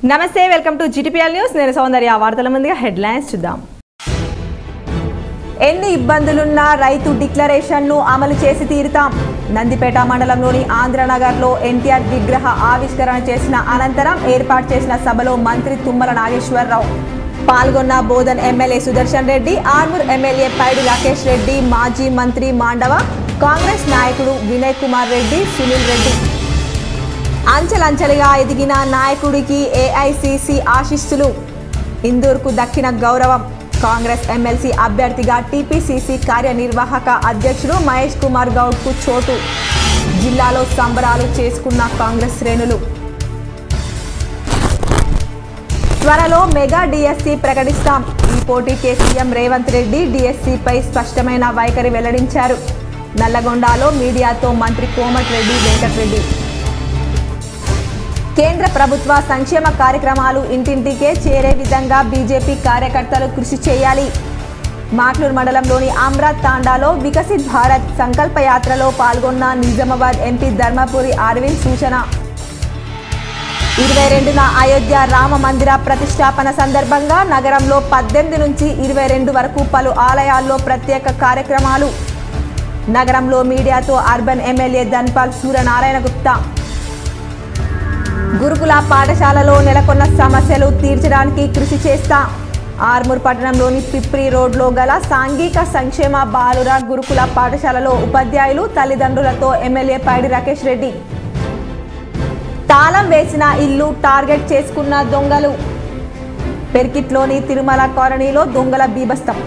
నమస్తే welcome to GTPL news నేను సౌందర్య వార్తల ముందుగా హెడ్లైన్స్ చూద్దాం ఎన్ని ఇబ్బందులున్నా రైతు డిక్లరేషన్ను అమలు చేసి తీరుతాం నందిపేట మండలంలోని ఆంధ్రనగర్లో ఎన్టీఆర్ విగ్రహ ఆవిష్కరణ చేసిన అనంతరం ఏర్పాటు చేసిన సభలో మంత్రి తుమ్మల నాగేశ్వరరావు పాల్గొన్న బోధన్ ఎమ్మెల్యే సుదర్శన్ రెడ్డి ఆర్మూర్ ఎమ్మెల్యే పైడి రాకేష్ రెడ్డి మాజీ మంత్రి మాండవ కాంగ్రెస్ నాయకుడు వినయ్ కుమార్ రెడ్డి సునీల్ రెడ్డి అంచెలంచెలుగా ఎదిగిన నాయకుడికి ఏఐసిసి ఆశీస్సులు ఇందూర్కు దక్కిన గౌరవం కాంగ్రెస్ ఎమ్మెల్సీ అభ్యర్థిగా టీపీసీసీ కార్యనిర్వాహక అధ్యక్షుడు మహేష్ కుమార్ గౌడ్కు చోటు జిల్లాలో సంబరాలు చేసుకున్న కాంగ్రెస్ శ్రేణులు త్వరలో మెగా డిఎస్సి ప్రకటిస్తాం ఈ పోటీకే సీఎం రేవంత్ రెడ్డి డిఎస్సిపై స్పష్టమైన వైఖరి వెల్లడించారు నల్లగొండలో మీడియాతో మంత్రి కోమటిరెడ్డి వెంకటరెడ్డి కేంద్ర ప్రభుత్వ సంక్షేమ కార్యక్రమాలు ఇంటింటికే చేరే విధంగా బీజేపీ కార్యకర్తలు కృషి చేయాలి మాట్లూరు మండలంలోని అమ్రాత్ తాండాలో వికసిత్ భారత్ సంకల్ప యాత్రలో పాల్గొన్న నిజామాబాద్ ఎంపీ ధర్మపురి అరవింద్ సూచన ఇరవై రెండున అయోధ్య రామ మందిర ప్రతిష్టాపన సందర్భంగా నగరంలో పద్దెనిమిది నుంచి ఇరవై రెండు వరకు పలు ఆలయాల్లో ప్రత్యేక కార్యక్రమాలు నగరంలో మీడియాతో అర్బన్ ఎమ్మెల్యే ధన్పాల్ సూర్యనారాయణ గుప్తా గురుకుల పాఠశాలలో నెలకొన్న సమస్యలు తీర్చడానికి కృషి చేస్తా ఆర్మూర్ పట్టణంలోని పిప్రి రోడ్లో గల సాంఘిక సంక్షేమ బాలుర గురుకుల పాఠశాలలో ఉపాధ్యాయులు తల్లిదండ్రులతో ఎమ్మెల్యే పైడి రాకేష్ రెడ్డి తాళం వేసిన ఇల్లు టార్గెట్ చేసుకున్న దొంగలు పెర్కిట్లోని తిరుమల కాలనీలో దొంగల బీభస్తం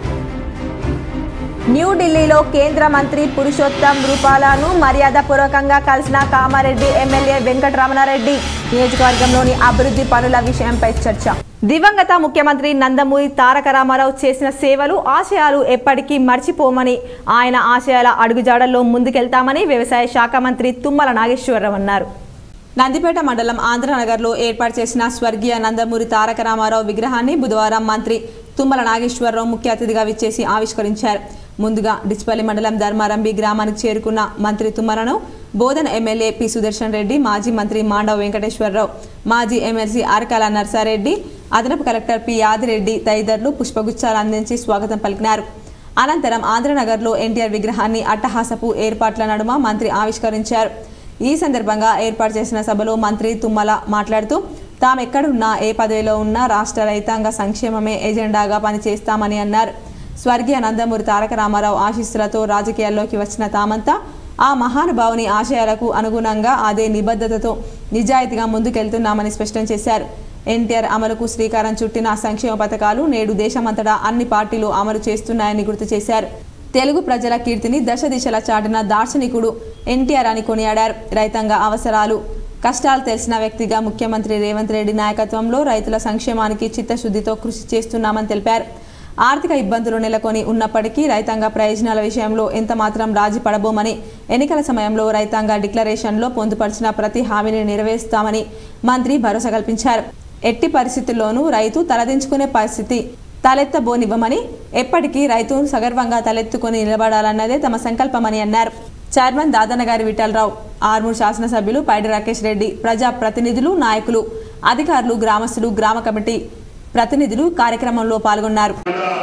న్యూఢిల్లీలో కేంద్ర మంత్రి పురుషోత్తం రూపాలను మర్యాదపూర్వకంగా కలిసిన కామారెడ్డి ఎమ్మెల్యే వెంకటరమణారెడ్డి నియోజకవర్గంలోని అభివృద్ధి పనుల విషయంపై చర్చ దివంగత ముఖ్యమంత్రి నందమూరి తారక రామారావు చేసిన సేవలు ఆశయాలు ఎప్పటికీ మర్చిపోమని ఆయన ఆశయాల అడుగుజాడల్లో ముందుకెళ్తామని వ్యవసాయ శాఖ మంత్రి తుమ్మల నాగేశ్వరరావు అన్నారు నందిపేట మండలం ఆంధ్రనగర్లో ఏర్పాటు చేసిన స్వర్గీయ నందమూరి తారక రామారావు విగ్రహాన్ని బుధవారం మంత్రి తుమ్మల నాగేశ్వరరావు ముఖ్య అతిథిగా విచ్చేసి ఆవిష్కరించారు ముందుగా డిచ్పల్లి మండలం ధర్మారంబి గ్రామానికి చేరుకున్న మంత్రి తుమ్మలను బోధన ఎమ్మెల్యే పి సుదర్శన్ రెడ్డి మాజీ మంత్రి మాండవ వెంకటేశ్వరరావు మాజీ ఎమ్మెల్సీ అరకాల నర్సారెడ్డి అదనపు కలెక్టర్ పి యాదిరెడ్డి తదితరులు పుష్పగుచ్చాలు అందించి స్వాగతం పలికినారు అనంతరం ఆంధ్రనగర్లో ఎన్టీఆర్ విగ్రహాన్ని అట్టహాసపు ఏర్పాట్ల నడుమ మంత్రి ఆవిష్కరించారు ఈ సందర్భంగా ఏర్పాటు చేసిన సభలో మంత్రి తుమ్మల మాట్లాడుతూ తామెక్కడున్నా ఏ పదవిలో ఉన్నా రాష్ట్ర రైతాంగ సంక్షేమమే ఎజెండాగా పనిచేస్తామని అన్నారు స్వర్గీయ నందమూరి తారక రామారావు ఆశీస్సులతో రాజకీయాల్లోకి వచ్చిన తామంతా ఆ మహానుభావుని ఆశయాలకు అనుగుణంగా అదే నిబద్ధతతో నిజాయితీగా ముందుకెళ్తున్నామని స్పష్టం చేశారు ఎన్టీఆర్ అమలుకు శ్రీకారం చుట్టిన సంక్షేమ పథకాలు నేడు దేశమంతటా అన్ని పార్టీలు అమలు చేస్తున్నాయని గుర్తు చేశారు తెలుగు ప్రజల కీర్తిని దశ దిశలా చాటిన దార్శనికుడు ఎన్టీఆర్ అని కొనియాడారు రైతాంగ అవసరాలు కష్టాలు తెలిసిన వ్యక్తిగా ముఖ్యమంత్రి రేవంత్ రెడ్డి నాయకత్వంలో రైతుల సంక్షేమానికి చిత్తశుద్ధితో కృషి చేస్తున్నామని తెలిపారు ఆర్థిక ఇబ్బందులు నెలకొని ఉన్నప్పటికీ రైతాంగ ప్రయోజనాల విషయంలో ఎంత మాత్రం రాజీ పడబోమని ఎన్నికల సమయంలో రైతాంగ డిక్లరేషన్లో పొందుపరిచిన ప్రతి హామీని నెరవేరుస్తామని మంత్రి భరోసా కల్పించారు ఎట్టి పరిస్థితుల్లోనూ రైతు తలదించుకునే పరిస్థితి తలెత్తబోనివ్వమని ఎప్పటికీ రైతు సగర్వంగా తలెత్తుకొని నిలబడాలన్నదే తమ సంకల్పమని అన్నారు చైర్మన్ దాదనగారి విఠలరావు ఆర్మూర్ శాసనసభ్యులు పైడి రాకేష్ రెడ్డి ప్రజా ప్రతినిధులు నాయకులు అధికారులు గ్రామస్తులు గ్రామ కమిటీ ప్రతినిధులు కార్యక్రమంలో పాల్గొన్నారు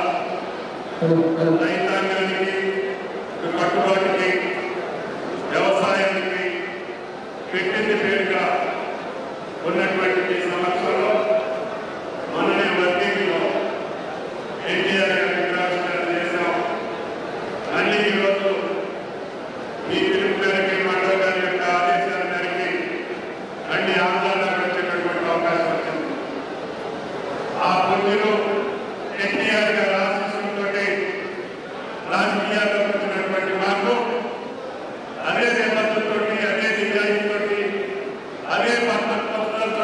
రైతాంగానికి కట్టుబాటుకి వ్యవసాయానికి పెట్టింది పేరుగా ఉన్నటువంటి ఈ సంవత్సరంలో మననే వర్గీలో ఎన్టీఆర్ గారి విగ్రహావిష్కరణ చేశాం మళ్ళీ ఈరోజు మీ పిలుపులకి మండల గారి యొక్క ఆదేశాల మేరకి అన్ని ఆందోళనకు వచ్చేటటువంటి అవకాశం వచ్చింది ఆ పుణ్యులు ఎన్టీఆర్ గారి ఆశీస్సులతో రాజకీయాల్లో వచ్చినటువంటి మాకు అదే నిబద్ధతతో అదే నిజాయితీతో అదే పద్ధతులతో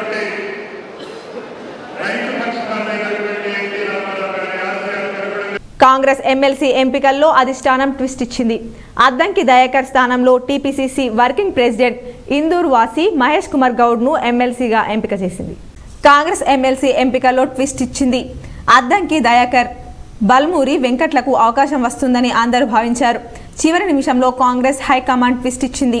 రైతు పక్షపాతమైనటువంటి ఎన్టీ రామారావు గారి ఆశయాలు నెరవేర్చడం కాంగ్రెస్ ఎమ్మెల్సీ ఎంపికల్లో అధిష్టానం ట్విస్ట్ ఇచ్చింది అద్దంకి దయాకర్ స్థానంలో టీపీసీసీ వర్కింగ్ ప్రెసిడెంట్ ఇందూర్ వాసి మహేష్ కుమార్ గౌడ్ను ఎమ్మెల్సీగా ఎంపిక చేసింది కాంగ్రెస్ ఎమ్మెల్సీ ఎంపికల్లో ట్విస్ట్ ఇచ్చింది అద్దంకి దయాకర్ బల్మూరి వెంకట్లకు అవకాశం వస్తుందని అందరూ భావించారు చివరి నిమిషంలో కాంగ్రెస్ హైకమాండ్ ట్విస్ట్ ఇచ్చింది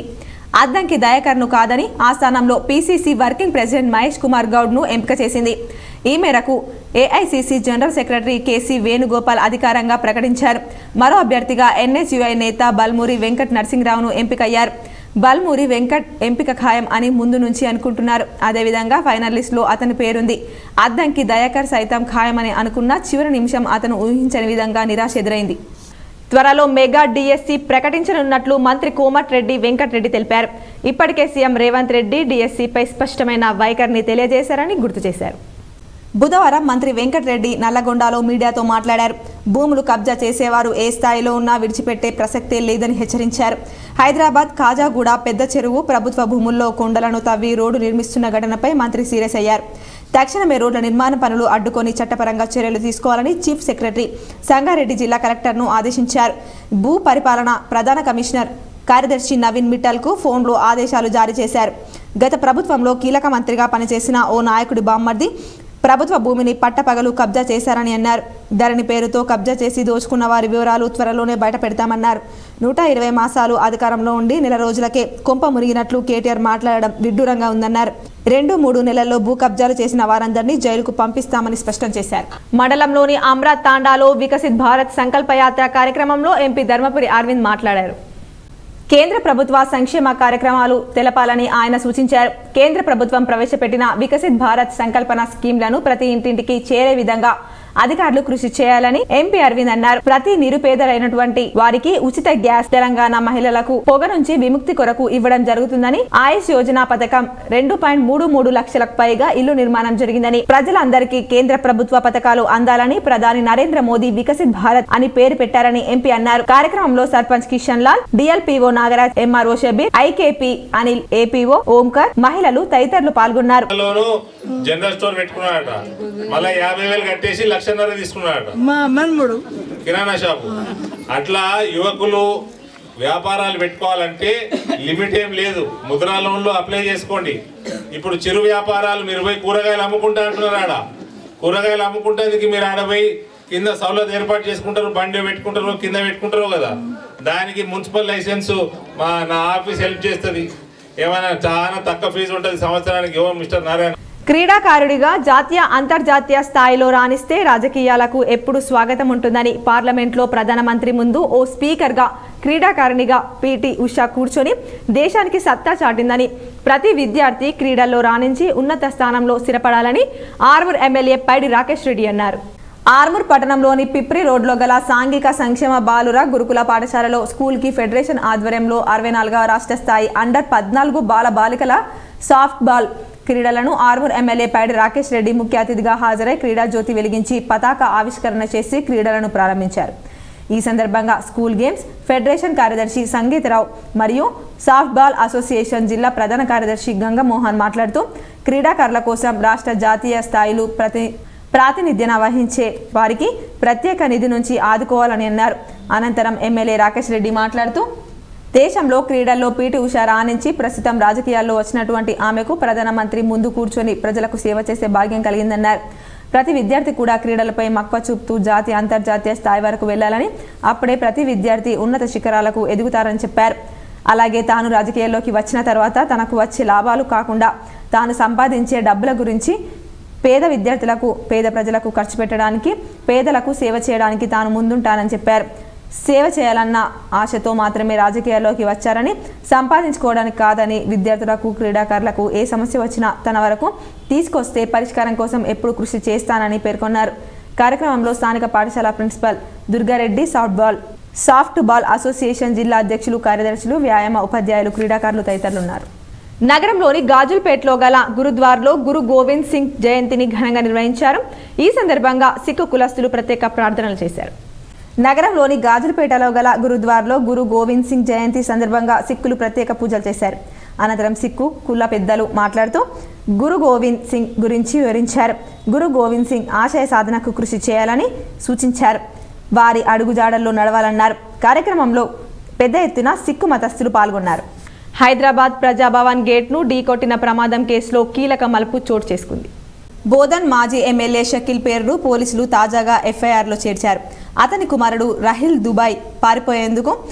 అద్దంకి దయాకర్ను కాదని ఆ స్థానంలో PCC working president Mahesh Kumar గౌడ్ను ఎంపిక చేసింది ఈ మేరకు AICC general secretary KC Venugopal అధికారంగా ప్రకటించారు మరో అభ్యర్థిగా ఎన్ఎస్యుఐ నేత బల్మూరి వెంకట్ నరసింహరావును ఎంపికయ్యారు బల్మూరి వెంకట్ ఎంపిక ఖాయం అని ముందు నుంచి అనుకుంటున్నారు అదేవిధంగా ఫైనల్ లిస్టులో అతని పేరుంది అద్దంకి దయాకర్ సైతం ఖాయమని అనుకున్న చివరి నిమిషం అతను ఊహించని విధంగా నిరాశ ఎదురైంది త్వరలో మెగా డిఎస్సి ప్రకటించనున్నట్లు మంత్రి కోమటిరెడ్డి వెంకటరెడ్డి తెలిపారు ఇప్పటికే సీఎం రేవంత్ రెడ్డి డిఎస్సిపై స్పష్టమైన వైఖరిని తెలియజేశారని గుర్తు చేశారు బుధవారం మంత్రి వెంకటరెడ్డి నల్లగొండలో మీడియాతో మాట్లాడారు భూములు కబ్జా చేసేవారు ఏ స్థాయిలో ఉన్నా విడిచిపెట్టే ప్రసక్తే లేదని హెచ్చరించారు హైదరాబాద్ కాజాగూడ పెద్ద చెరువు ప్రభుత్వ భూముల్లో కొండలను తవ్వి రోడ్డు నిర్మిస్తున్న ఘటనపై మంత్రి సీరియస్ అయ్యారు తక్షణమే రోడ్ల నిర్మాణ పనులు అడ్డుకొని చట్టపరంగా చర్యలు తీసుకోవాలని చీఫ్ సెక్రటరీ సంగారెడ్డి జిల్లా కలెక్టర్ను ఆదేశించారు భూ పరిపాలన ప్రధాన కమిషనర్ కార్యదర్శి నవీన్ మిట్టల్కు ఫోన్లో ఆదేశాలు జారీ చేశారు గత ప్రభుత్వంలో కీలక మంత్రిగా పనిచేసిన ఓ నాయకుడి బామ్మర్ది ప్రభుత్వ భూమిని పట్టపగలు కబ్జా చేశారని అన్నారు ధరణి పేరుతో కబ్జా చేసి దోచుకున్న వారి వివరాలు త్వరలోనే బయట పెడతామన్నారు నూట ఇరవై మాసాలు అధికారంలో ఉండి నెల రోజులకే కొంప మురిగినట్లు కేటీఆర్ మాట్లాడడం విడ్డూరంగా ఉందన్నారు రెండు మూడు నెలల్లో భూ కబ్జాలు చేసిన వారందరినీ జైలుకు పంపిస్తామని స్పష్టం చేశారు మండలంలోని అమ్రాత్ తాండాలో వికసిత్ భారత్ సంకల్ప యాత్ర కార్యక్రమంలో ఎంపీ ధర్మపురి అరవింద్ మాట్లాడారు కేంద్ర ప్రభుత్వ సంక్షేమ కార్యక్రమాలు తెలపాలని ఆయన సూచించారు కేంద్ర ప్రభుత్వం ప్రవేశపెట్టిన వికసిత్ భారత్ సంకల్పన స్కీమ్లను ప్రతి ఇంటింటికి చేరే విధంగా అధికారులు కృషి చేయాలని ఎంపీ అరవింద్ అన్నారు ప్రతి నిరుపేదలైనటువంటి వారికి ఉచిత గ్యాస్ తెలంగాణ మహిళలకు పొగ నుంచి విముక్తి కొరకు ఇవ్వడం జరుగుతుందని ఆయుష్ యోజన పథకం రెండు పాయింట్ మూడు మూడు లక్షలకు పైగా ఇల్లు నిర్మాణం జరిగిందని ప్రజలందరికీ కేంద్ర ప్రభుత్వ పథకాలు అందాలని ప్రధాని నరేంద్ర మోదీ వికసిత్ భారత్ అని పేరు పెట్టారని ఎంపీ అన్నారు కార్యక్రమంలో sarpanch Kishan Lal DLPO Nagaraj MRO Shabbir IKP Anil APO Omkar మహిళలు తదితరులు పాల్గొన్నారు లోను జనరల్ స్టోర్ పెట్టుకున్నాడట మళ్ళీ యాభై వేలు కట్టేసి లక్షన్నర తీసుకున్నాడట మా మన్ముడు కిరాణా షాపు అట్లా యువకులు వ్యాపారాలు పెట్టుకోవాలంటే లిమిట్ ఏం లేదు ముద్రా లోన్లు అప్లై చేసుకోండి ఇప్పుడు చిరు వ్యాపారాలు మీరు పోయి కూరగాయలు అమ్ముకుంటా అంటున్నారు ఆడ కూరగాయలు అమ్ముకుంటేందుకు మీరు ఆడ పోయి కింద సౌలత్ ఏర్పాటు చేసుకుంటారు బండి పెట్టుకుంటారు కింద పెట్టుకుంటారు కదా దానికి మున్సిపల్ లైసెన్స్ మా నా ఆఫీస్ హెల్ప్ చేస్తుంది ఏమైనా చాలా తక్కువ ఫీజు ఉంటుంది సంవత్సరానికి ఏమో మిస్టర్ నారాయణ క్రీడాకారుడిగా జాతీయ అంతర్జాతీయ స్థాయిలో రాణిస్తే రాజకీయాలకు ఎప్పుడు స్వాగతం ఉంటుందని పార్లమెంట్లో ప్రధానమంత్రి ముందు ఓ స్పీకర్గా క్రీడాకారిణిగా పీటీ ఉషా కూర్చొని దేశానికి సత్తా చాటిందని ప్రతి విద్యార్థి క్రీడల్లో రాణించి ఉన్నత స్థానంలో స్థిరపడాలని ఆర్మూర్ ఎమ్మెల్యే పైడి రాకేష్ రెడ్డి అన్నారు ఆర్మూర్ పట్టణంలోని పిప్రి రోడ్లో గల సాంఘిక సంక్షేమ బాలుర గురుకుల పాఠశాలలో స్కూల్కి ఫెడరేషన్ ఆధ్వర్యంలో అరవై నాలుగవ రాష్ట్ర స్థాయి అండర్ పద్నాలుగు బాల బాలికల సాఫ్ట్ బాల్ క్రీడలను ఆర్మూర్ ఎమ్మెల్యే పైడి రాకేష్ రెడ్డి ముఖ్య అతిథిగా హాజరై క్రీడా జ్యోతి వెలిగించి పతాక ఆవిష్కరణ చేసి క్రీడలను ప్రారంభించారు ఈ సందర్భంగా స్కూల్ గేమ్స్ ఫెడరేషన్ కార్యదర్శి సంగీతరావు మరియు సాఫ్ట్ బాల్ అసోసియేషన్ జిల్లా ప్రధాన కార్యదర్శి గంగమోహన్ మాట్లాడుతూ క్రీడాకారుల కోసం రాష్ట్ర జాతీయ స్థాయిలు ప్రతి ప్రాతినిధ్యం వహించే వారికి ప్రత్యేక నిధి నుంచి ఆదుకోవాలని అన్నారు అనంతరం ఎమ్మెల్యే రాకేష్ రెడ్డి మాట్లాడుతూ దేశంలో క్రీడల్లో పీటీ ఉషా రాణించి ప్రస్తుతం రాజకీయాల్లో వచ్చినటువంటి ఆమెకు ప్రధానమంత్రి ముందు కూర్చొని ప్రజలకు సేవ చేసే భాగ్యం కలిగిందన్నారు ప్రతి విద్యార్థి కూడా క్రీడలపై మక్కువ చూపుతూ జాతీయ అంతర్జాతీయ స్థాయి వరకు వెళ్లాలని అప్పుడే ప్రతి విద్యార్థి ఉన్నత శిఖరాలకు ఎదుగుతారని చెప్పారు అలాగే తాను రాజకీయాల్లోకి వచ్చిన తర్వాత తనకు వచ్చే లాభాలు కాకుండా తాను సంపాదించే డబ్బుల గురించి పేద విద్యార్థులకు పేద ప్రజలకు ఖర్చు పెట్టడానికి పేదలకు సేవ చేయడానికి తాను ముందుంటానని చెప్పారు సేవ చేయాలన్న ఆశతో మాత్రమే రాజకీయాల్లోకి వచ్చారని సంపాదించుకోవడానికి కాదని విద్యార్థులకు క్రీడాకారులకు ఏ సమస్య వచ్చినా తన వరకు తీసుకొస్తే పరిష్కారం కోసం ఎప్పుడు కృషి చేస్తానని పేర్కొన్నారు కార్యక్రమంలో స్థానిక పాఠశాల principal Durga Reddy softball softball association జిల్లా అధ్యక్షులు కార్యదర్శులు వ్యాయామ ఉపాధ్యాయులు క్రీడాకారులు తదితరులు ఉన్నారు నగరంలోని గాజుల్పేటలో గల గురుద్వార్లో గురు గోవింద్ సింగ్ జయంతిని ఘనంగా నిర్వహించారు ఈ సందర్భంగా సిక్కు కులస్తులు ప్రత్యేక ప్రార్థనలు చేశారు నగరంలోని గాజులపేటలో గల గురుద్వార్లో గురు గోవింద్ సింగ్ జయంతి సందర్భంగా సిక్కులు ప్రత్యేక పూజలు చేశారు అనంతరం సిక్కు కుల పెద్దలు మాట్లాడుతూ గురు గోవింద్ సింగ్ గురించి వివరించారు గురు గోవింద్ సింగ్ ఆశయ సాధనకు కృషి చేయాలని సూచించారు వారి అడుగుజాడల్లో నడవాలన్నారు కార్యక్రమంలో పెద్ద ఎత్తున సిక్కు మతస్థులు పాల్గొన్నారు హైదరాబాద్ ప్రజాభవన్ గేట్ను ఢీకొట్టిన ప్రమాదం కేసులో కీలక మలుపు చోటు చేసుకుంది బోధన్ మాజీ ఎమ్మెల్యే షకీల్ పేరును పోలీసులు తాజాగా ఎఫ్ఐఆర్లో చేర్చారు అతని కుమారుడు రహిల్ దుబాయ్ పారిపోయేందుకు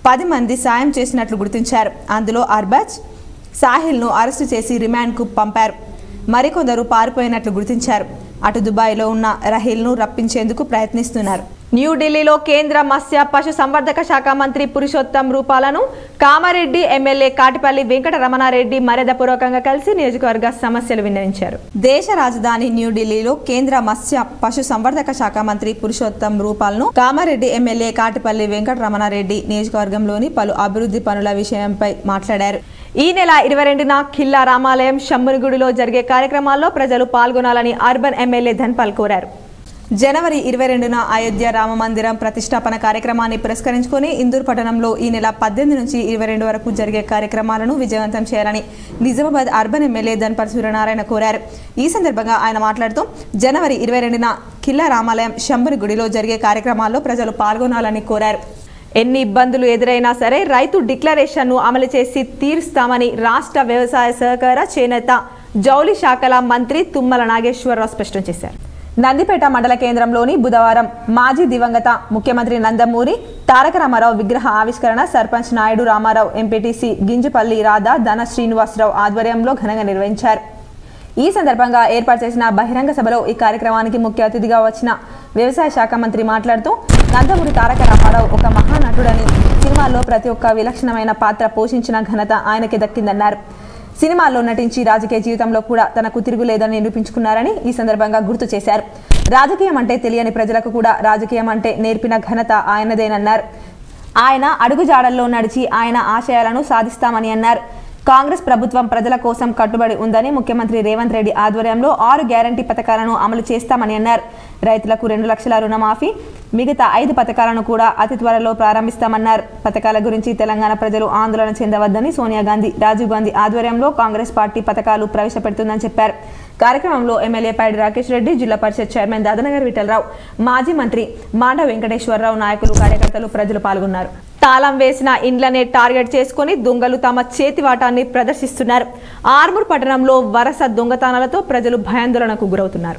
పది మంది సాయం చేసినట్లు గుర్తించారు అందులో అర్బాజ్ సాహిల్ను అరెస్టు చేసి రిమాండ్కు పంపారు మరికొందరు పారిపోయినట్లు గుర్తించారు అటు దుబాయ్లో ఉన్న రహీల్ను రప్పించేందుకు ప్రయత్నిస్తున్నారు న్యూఢిల్లీలో కేంద్ర మత్స్య పశు సంవర్ధక శాఖ మంత్రి పురుషోత్తం రూపాలను కామారెడ్డి ఎమ్మెల్యే కాటిపల్లి వెంకట రమణారెడ్డి మర్యాదపూర్వకంగా కలిసి నియోజకవర్గ సమస్యలు విన్నవించారు దేశ రాజధాని న్యూఢిల్లీలో కేంద్ర మత్స్య పశు సంవర్ధక శాఖ మంత్రి పురుషోత్తం రూపాలను కామారెడ్డి ఎమ్మెల్యే కాటిపల్లి వెంకట రమణారెడ్డి నియోజకవర్గంలోని పలు అభివృద్ధి పనుల విషయంపై మాట్లాడారు ఈ నెల ఇరవై రెండున ఖిల్లా రామాలయం శంభునిగుడిలో జరిగే కార్యక్రమాల్లో ప్రజలు పాల్గొనాలని అర్బన్ ఎమ్మెల్యే ధన్పాల్ కోరారు జనవరి ఇరవై రెండున అయోధ్య రామ మందిరం ప్రతిష్టాపన కార్యక్రమాన్ని పురస్కరించుకొని ఇందూర్ పట్టణంలో ఈ నెల పద్దెనిమిది నుంచి ఇరవై రెండు వరకు జరిగే కార్యక్రమాలను విజయవంతం చేయాలని నిజామాబాద్ అర్బన్ ఎమ్మెల్యే ధన్పాల్ సూర్యనారాయణ కోరారు ఈ సందర్భంగా ఆయన మాట్లాడుతూ జనవరి ఇరవై రెండున ఖిల్లా రామాలయం శంభుని గుడిలో జరిగే కార్యక్రమాల్లో ప్రజలు పాల్గొనాలని కోరారు ఎన్ని ఇబ్బందులు ఎదురైనా సరే రైతు డిక్లరేషన్ను అమలు చేసి తీరుస్తామని రాష్ట్ర వ్యవసాయ సహకార చేనేత జౌలి శాఖల మంత్రి తుమ్మల నాగేశ్వరరావు స్పష్టం చేశారు నందిపేట మండల కేంద్రంలోని బుధవారం మాజీ దివంగత ముఖ్యమంత్రి నందమూరి తారక రామారావు విగ్రహ ఆవిష్కరణ సర్పంచ్ నాయుడు రామారావు ఎంపీటీసీ గింజపల్లి రాధా ధన శ్రీనివాసరావు ఆధ్వర్యంలో ఘనంగా నిర్వహించారు ఈ సందర్భంగా ఏర్పాటు చేసిన బహిరంగ సభలో ఈ కార్యక్రమానికి ముఖ్య అతిథిగా వచ్చిన వ్యవసాయ శాఖ మంత్రి మాట్లాడుతూ నందమూరి తారక రామారావు ఒక మహానటుడని సినిమాల్లో ప్రతి ఒక్క విలక్షణమైన పాత్ర పోషించిన ఘనత ఆయనకి దక్కిందన్నారు సినిమాల్లో నటించి రాజకీయ జీవితంలో కూడా తనకు తిరుగులేదని నిరూపించుకున్నారని ఈ సందర్భంగా గుర్తు చేశారు రాజకీయం అంటే తెలియని ప్రజలకు కూడా రాజకీయం అంటే నేర్పిన ఘనత ఆయనదేనన్నారు ఆయన అడుగుజాడల్లో నడిచి ఆయన ఆశయాలను సాధిస్తామని అన్నారు కాంగ్రెస్ ప్రభుత్వం ప్రజల కోసం కట్టుబడి ఉందని ముఖ్యమంత్రి రేవంత్ రెడ్డి ఆధ్వర్యంలో ఆరు గ్యారంటీ పథకాలను అమలు చేస్తామని అన్నారు రైతులకు రెండు లక్షల రుణమాఫీ మిగతా ఐదు పథకాలను కూడా అతి త్వరలో ప్రారంభిస్తామన్నారు పథకాల గురించి తెలంగాణ ప్రజలు ఆందోళన చెందవద్దని సోనియా గాంధీ రాజీవ్ గాంధీ ఆధ్వర్యంలో కాంగ్రెస్ పార్టీ పథకాలు ప్రవేశపెడుతుందని చెప్పారు కార్యక్రమంలో ఎమ్మెల్యే పాడి రాకేష్ రెడ్డి జిల్లా పరిషత్ చైర్మన్ దాదనగర్ విఠలరావు మాజీ మంత్రి మాండ వెంకటేశ్వరరావు నాయకులు కార్యకర్తలు ప్రజలు పాల్గొన్నారు తాళం వేసిన ఇండ్లనే టార్గెట్ చేసుకుని దొంగలు తమ చేతివాటాన్ని ప్రదర్శిస్తున్నారు ఆర్మూర్ పట్టణంలో వరుస దొంగతనాలతో ప్రజలు భయాందోళనకు గురవుతున్నారు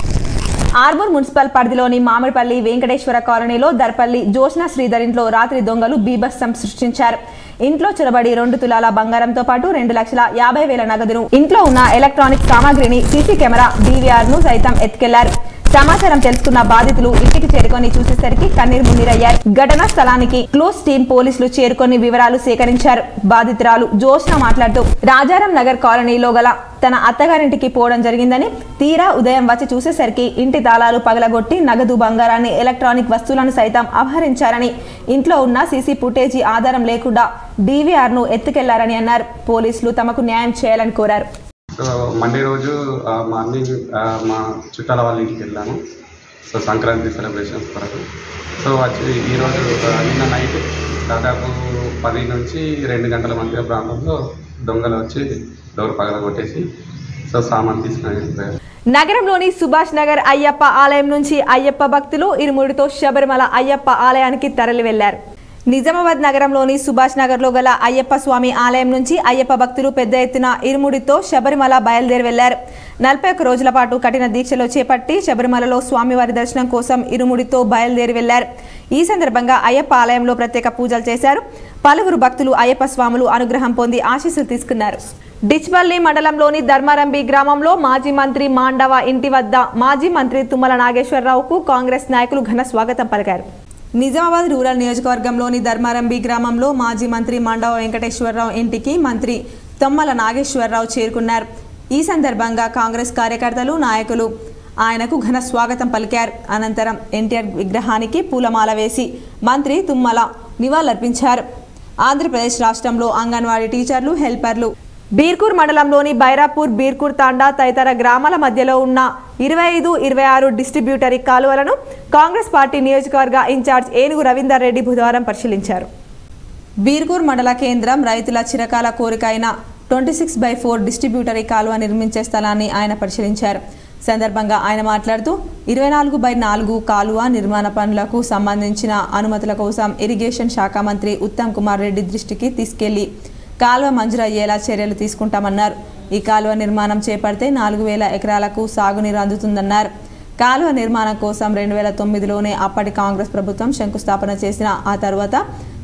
ఆర్మూర్ మున్సిపల్ పరిధిలోని మామిడిపల్లి వెంకటేశ్వర కాలనీలో దర్పల్లి జోష్న శ్రీధర్ ఇంట్లో రాత్రి దొంగలు బీభత్సం సృష్టించారు ఇంట్లో చొరబడి రెండు తులాల బంగారంతో పాటు రెండు లక్షల యాభై వేల నగదును ఇంట్లో ఉన్న ఎలక్ట్రానిక్ సామాగ్రిని సీసీ కెమెరా డీవీఆర్ ను సైతం ఎత్తుకెళ్లారు సమాచారం తెలుసుకున్న బాధితులు ఇంటికి చేరుకొని చూసేసరికి కన్నీరు మున్నీరయ్యారు ఘటనా స్థలానికి క్లోజ్ టీం పోలీసులు చేరుకొని వివరాలు సేకరించారు బాధితురాలు జోష్న మాట్లాడుతూ రాజారాం నగర్ కాలనీలో గల తన అత్తగారింటికి పోవడం జరిగిందని తీరా ఉదయం వచ్చి చూసేసరికి ఇంటి తాళాలు పగలగొట్టి నగదు బంగారాన్ని ఎలక్ట్రానిక్ వస్తువులను సైతం అపహరించారని ఇంట్లో ఉన్న సీసీ ఫుటేజీ ఆధారం లేకుండా డీవీఆర్ ను ఎత్తుకెళ్లారని అన్నారు పోలీసులు తమకు న్యాయం చేయాలని కోరారు సో మండే రోజు ఆ, మార్నింగ్ ఆ, మా చుట్టాల వాళ్ళ ఇంటికి వెళ్ళాను సో సంక్రాంతి సెలబ్రేషన్స్ కొరకు సో వచ్చి ఈరోజు ఆ, నిన్న నైట్ దాదాపు పది నుంచి రెండు గంటల మధ్య ప్రాంతంలో దొంగలు వచ్చి డోర్ పగల కొట్టేసి సో సామాన్ తీసుకుని వెళ్ళిపోయారు నగరంలోని సుభాష్ నగర్ అయ్యప్ప ఆలయం నుంచి అయ్యప్ప భక్తులు ఇరుముడితో శబరిమల అయ్యప్ప ఆలయానికి తరలి వెళ్లారు నిజామాబాద్ నగరంలోని సుభాష్ నగర్లో గల అయ్యప్ప స్వామి ఆలయం నుంచి అయ్యప్ప భక్తులు పెద్ద ఎత్తున ఇరుముడితో శబరిమల బయలుదేరి వెళ్లారు నలభై ఒక్క రోజుల పాటు కఠిన దీక్షలో చేపట్టి శబరిమలలో స్వామివారి దర్శనం కోసం ఇరుముడితో బయలుదేరి వెళ్లారు ఈ సందర్భంగా అయ్యప్ప ఆలయంలో ప్రత్యేక పూజలు చేశారు పలువురు భక్తులు అయ్యప్ప స్వాములు అనుగ్రహం పొంది ఆశీస్సులు తీసుకున్నారు డిచ్పల్లి మండలంలోని ధర్మారంబి గ్రామంలో మాజీ మంత్రి మాండవ ఇంటి వద్ద మాజీ మంత్రి తుమ్మల నాగేశ్వరరావుకు కాంగ్రెస్ నాయకులు ఘన స్వాగతం పలికారు నిజామాబాద్ రూరల్ నియోజకవర్గంలోని ధర్మారంబి గ్రామంలో మాజీ మంత్రి మాండవ వెంకటేశ్వరరావు ఇంటికి మంత్రి తొమ్మల నాగేశ్వరరావు చేరుకున్నారు ఈ సందర్భంగా కాంగ్రెస్ కార్యకర్తలు నాయకులు ఆయనకు ఘన స్వాగతం పలికారు అనంతరం ఎన్టీఆర్ విగ్రహానికి పూలమాల వేసి మంత్రి తుమ్మల నివాళులర్పించారు ఆంధ్రప్రదేశ్ రాష్ట్రంలో అంగన్వాడీ టీచర్లు హెల్పర్లు బీర్కూర్ మండలంలోని బైరాపూర్ బీర్కూర్ తాండా తదితర గ్రామాల మధ్యలో ఉన్న ఇరవై ఐదు ఇరవై ఆరు డిస్ట్రిబ్యూటరీ కాలువలను కాంగ్రెస్ పార్టీ నియోజకవర్గ ఇన్ఛార్జ్ ఏనుగు రవీందర్ రెడ్డి బుధవారం పరిశీలించారు బీర్కూర్ మండల కేంద్రం రైతుల చిరకాల కోరిక అయిన twenty six by four distributary కాలువ నిర్మించే స్థలాన్ని ఆయన పరిశీలించారు సందర్భంగా ఆయన మాట్లాడుతూ ఇరవై నాలుగు బై నాలుగు కాలువ నిర్మాణ పనులకు సంబంధించిన అనుమతుల కోసం ఇరిగేషన్ శాఖ మంత్రి ఉత్తమ్ కుమార్ రెడ్డి దృష్టికి తీసుకెళ్లి కాలువ మంజూరయ్యేలా చర్యలు తీసుకుంటామన్నారు ఈ కాలువ నిర్మాణం చేపడితే నాలుగు వేల ఎకరాలకు సాగునీరు అందుతుందన్నారు కాలువ నిర్మాణం కోసం రెండు వేల తొమ్మిదిలోనే అప్పటి కాంగ్రెస్ ప్రభుత్వం శంకుస్థాపన చేసిన ఆ తర్వాత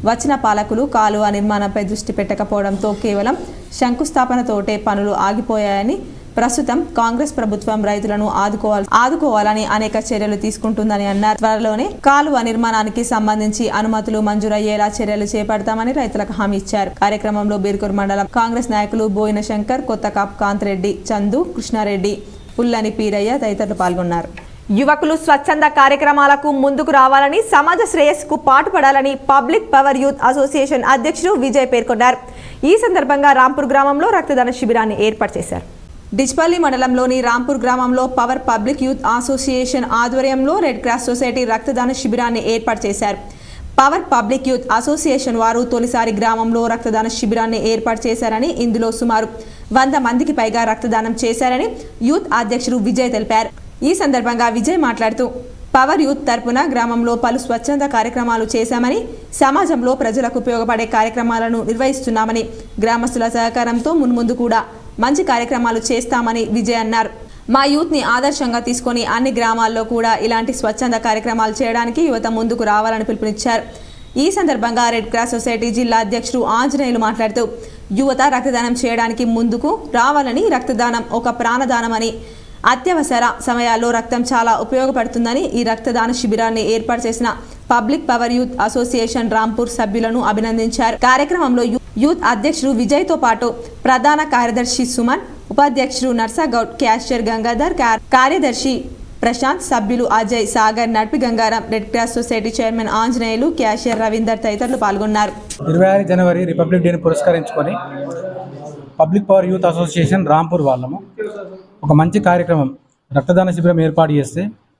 వచ్చిన పాలకులు కాలువ నిర్మాణంపై దృష్టి పెట్టకపోవడంతో కేవలం శంకుస్థాపనతోటే పనులు ఆగిపోయాయని ప్రస్తుతం కాంగ్రెస్ ప్రభుత్వం రైతులను ఆదుకోవాలి ఆదుకోవాలని అనేక చర్యలు తీసుకుంటుందని అన్నారు త్వరలోనే కాలువ నిర్మాణానికి సంబంధించి అనుమతులు మంజూరయ్యేలా చర్యలు చేపడతామని రైతులకు హామీ ఇచ్చారు కార్యక్రమంలో బీర్కూర్ మండలం కాంగ్రెస్ నాయకులు బోయిన శంకర్ కొత్తకాప్ కాంతిరెడ్డి చందు కృష్ణారెడ్డి పుల్లని పీరయ్య తదితరులు పాల్గొన్నారు యువకులు స్వచ్ఛంద కార్యక్రమాలకు ముందుకు రావాలని సమాజ శ్రేయస్సుకు పాటుపడాలని పబ్లిక్ పవర్ యూత్ అసోసియేషన్ అధ్యక్షుడు విజయ్ పేర్కొన్నారు ఈ సందర్భంగా రాంపూర్ గ్రామంలో రక్తదాన శిబిరాన్ని ఏర్పాటు చేశారు డిచ్పల్లి మండలంలోని రాంపూర్ గ్రామంలో పవర్ పబ్లిక్ యూత్ అసోసియేషన్ ఆధ్వర్యంలో రెడ్ క్రాస్ సొసైటీ రక్తదాన శిబిరాన్ని ఏర్పాటు చేశారు పవర్ పబ్లిక్ యూత్ అసోసియేషన్ వారు తొలిసారి గ్రామంలో రక్తదాన శిబిరాన్ని ఏర్పాటు చేశారని ఇందులో సుమారు వంద మందికి పైగా రక్తదానం చేశారని యూత్ అధ్యక్షుడు విజయ్ తెలిపారు ఈ సందర్భంగా విజయ్ మాట్లాడుతూ పవర్ యూత్ తరపున గ్రామంలో పలు స్వచ్ఛంద కార్యక్రమాలు చేశామని సమాజంలో ప్రజలకు ఉపయోగపడే కార్యక్రమాలను నిర్వహిస్తున్నామని గ్రామస్తుల సహకారంతో మున్ముందు కూడా మంచి కార్యక్రమాలు చేస్తామని విజయ్ అన్నారు మా యూత్ని ఆదర్శంగా తీసుకొని అన్ని గ్రామాల్లో కూడా ఇలాంటి స్వచ్ఛంద కార్యక్రమాలు చేయడానికి యువత ముందుకు రావాలని పిలుపునిచ్చారు ఈ సందర్భంగా రెడ్ క్రాస్ సొసైటీ జిల్లా అధ్యక్షుడు ఆంజనేయులు మాట్లాడుతూ యువత రక్తదానం చేయడానికి ముందుకు రావాలని రక్తదానం ఒక ప్రాణదానమని అత్యవసర సమయాల్లో రక్తం చాలా ఉపయోగపడుతుందని ఈ రక్తదాన శిబిరాన్ని ఏర్పాటు చేసిన public power youth association Rampur సభ్యులను అభినందించారు కార్యక్రమంలో యూ- యూత్ అధ్యక్షుడు విజయ్ తో పాటు ప్రధాన కార్యదర్శి సుమన్ ఉపాధ్యక్షుడు నర్సాగౌడ్ క్యాషియర్ గంగాధర్ కా- కార్యదర్శి ప్రశాంత్ సభ్యులు Ajay Sagar Nadipi Gangaram red cross society chairman Anjaneyulu cashier Ravinder తదితరులు పాల్గొన్నారు ఇరవై ఆరు జనవరి రిపబ్లిక్ డేని పురస్కరించుకొని public power youth association Rampur వాళ్ళము ఒక మంచి కార్యక్రమం రక్తదాన శిబిరం ఏర్పాటు చేస్తే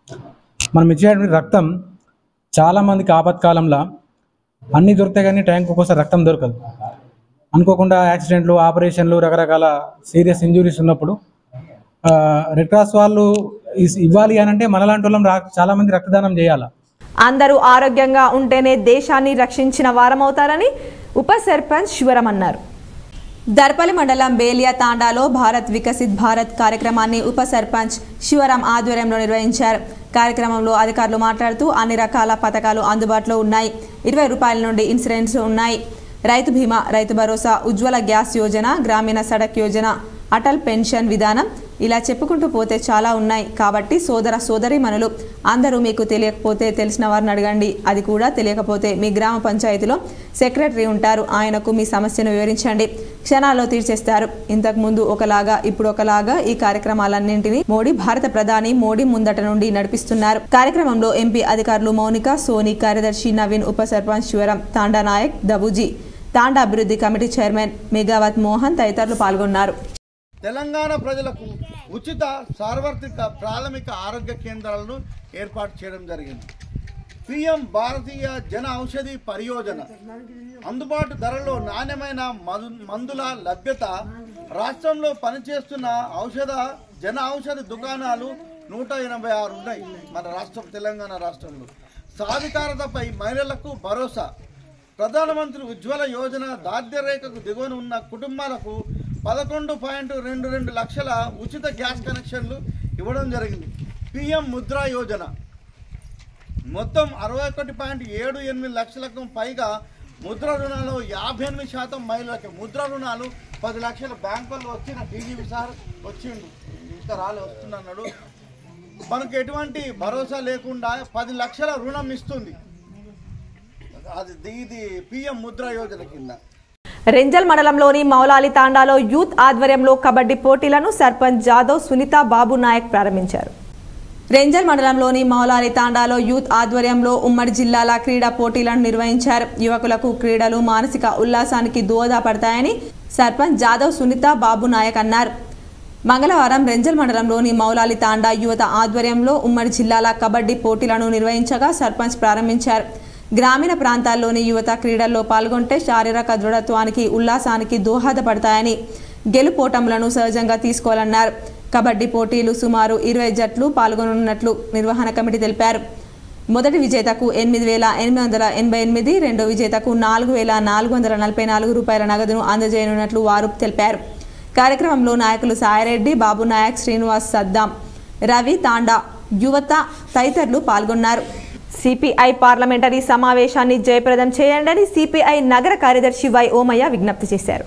మనం ఇచ్చేటువంటి రక్తం చాలామందికి ఆపత్కాలంలో అన్నీ దొరుకుతాయి కానీ టైంకి ఒక్కోసారి రక్తం దొరకదు అనుకోకుండా యాక్సిడెంట్లు ఆపరేషన్లు రకరకాల సీరియస్ ఇంజురీస్ ఉన్నప్పుడు ఆ, రెడ్ క్రాస్ వాళ్ళు ఇస్- ఇవ్వాలి అని అంటే మనలాంటి వాళ్ళం రా చాలామంది రక్తదానం చేయాలి అందరూ ఆరోగ్యంగా ఉంటేనే దేశాన్ని రక్షించిన వారమవుతారని ఉప సర్పంచ్ శివరం అన్నారు దర్పల్లి మండలం బేలియా తాండాలో భారత్ వికసిత్ భారత్ కార్యక్రమాన్ని ఉప సర్పంచ్ శివరాం ఆధ్వర్యంలో నిర్వహించారు కార్యక్రమంలో అధికారులు మాట్లాడుతూ అన్ని రకాల పథకాలు అందుబాటులో ఉన్నాయి ఇరవై రూపాయల నుండి ఇన్సూరెన్స్ ఉన్నాయి రైతు బీమా రైతు భరోసా ఉజ్వల గ్యాస్ యోజన గ్రామీణ సడక్ యోజన అటల్ పెన్షన్ విధానం ఇలా చెప్పుకుంటూ పోతే చాలా ఉన్నాయి కాబట్టి సోదర సోదరీమణులు అందరూ మీకు తెలియకపోతే తెలిసిన వారిని అడగండి అది కూడా తెలియకపోతే మీ గ్రామ పంచాయతీలో సెక్రటరీ ఉంటారు ఆయనకు మీ సమస్యను వివరించండి క్షణాల్లో తీర్చేస్తారు ఇంతకు ముందు ఒకలాగా ఇప్పుడు ఒకలాగా ఈ కార్యక్రమాలన్నింటినీ మోడీ భారత ప్రధాని మోడీ ముందట నుండి నడిపిస్తున్నారు కార్యక్రమంలో ఎంపీ అధికారులు మౌనిక సోని కార్యదర్శి నవీన్ ఉప సర్పంచ్ శివరం తాండా నాయక్ దబుజీ తాండా అభివృద్ధి కమిటీ చైర్మన్ మేఘావత్ మోహన్ తదితరులు పాల్గొన్నారు తెలంగాణ ప్రజలకు ఉచిత సార్వత్రిక ప్రాథమిక ఆరోగ్య కేంద్రాలను ఏర్పాటు చేయడం జరిగింది పిఎం భారతీయ జన ఔషధి పరియోజన అందుబాటు ధరలో నాణ్యమైన మదు మందుల లభ్యత రాష్ట్రంలో పనిచేస్తున్న ఔషధ జన ఔషధి దుకాణాలు నూట ఎనభై ఆరు ఉన్నాయి మన రాష్ట్రం తెలంగాణ రాష్ట్రంలో సాధికారతపై మహిళలకు భరోసా ప్రధానమంత్రి ఉజ్వల యోజన దారిద్ర్య రేఖకు దిగువన ఉన్న కుటుంబాలకు పదకొండు పాయింట్ రెండు రెండు లక్షల ఉచిత గ్యాస్ కనెక్షన్లు ఇవ్వడం జరిగింది పిఎం ముద్రా యోజన మొత్తం అరవై ఒకటి పాయింట్ ఏడు ఎనిమిది లక్షలకు పైగా ముద్ర రుణాలు యాభై ఎనిమిది శాతం మహిళలకి ముద్ర రుణాలు పది లక్షల బ్యాంకుల్లో వచ్చిన టీజీపీ సార్ వచ్చిండు ఇంకా రాలే వస్తున్నాడు మనకు ఎటువంటి భరోసా లేకుండా పది లక్షల రుణం ఇస్తుంది అది ఇది పిఎం ముద్ర యోజన కింద రెంజల్ మండలంలోని మౌలాలి తాండాలో యూత్ ఆధ్వర్యంలో కబడ్డీ పోటీలను సర్పంచ్ జాదవ్ సునీత బాబు నాయక్ ప్రారంభించారు రెంజల్ మండలంలోని మౌలాలి తాండాలో యూత్ ఆధ్వర్యంలో ఉమ్మడి జిల్లాల క్రీడా పోటీలను నిర్వహించారు యువకులకు క్రీడలు మానసిక ఉల్లాసానికి దోహదపడతాయని సర్పంచ్ జాదవ్ సునీత బాబు నాయక్ అన్నారు మంగళవారం రెంజల్ మండలంలోని మౌలాలి తాండా యువత ఆధ్వర్యంలో ఉమ్మడి జిల్లాల కబడ్డీ పోటీలను నిర్వహించగా సర్పంచ్ ప్రారంభించారు గ్రామీణ ప్రాంతాల్లోని యువత క్రీడల్లో పాల్గొంటే శారీరక దృఢత్వానికి ఉల్లాసానికి దోహదపడతాయని గెలుపోటములను సహజంగా తీసుకోవాలన్నారు కబడ్డీ పోటీలు సుమారు ఇరవై జట్లు పాల్గొనున్నట్లు నిర్వహణ కమిటీ తెలిపారు మొదటి విజేతకు ఎనిమిది వేల ఎనిమిది వందల ఎనభై ఎనిమిది రెండో విజేతకు నాలుగు వేల నాలుగు వందల నలభై నాలుగు రూపాయల నగదును అందజేయనున్నట్లు వారు తెలిపారు కార్యక్రమంలో నాయకులు సాయిరెడ్డి బాబు నాయక్ శ్రీనివాస్ సద్దాం రవి తాండా యువత తదితరులు పాల్గొన్నారు సిపిఐ పార్లమెంటరీ సమావేశాన్ని జయప్రదం చేయండి సిపిఐ నగర కార్యదర్శి వై ఓమయ్య విజ్ఞప్తి చేశారు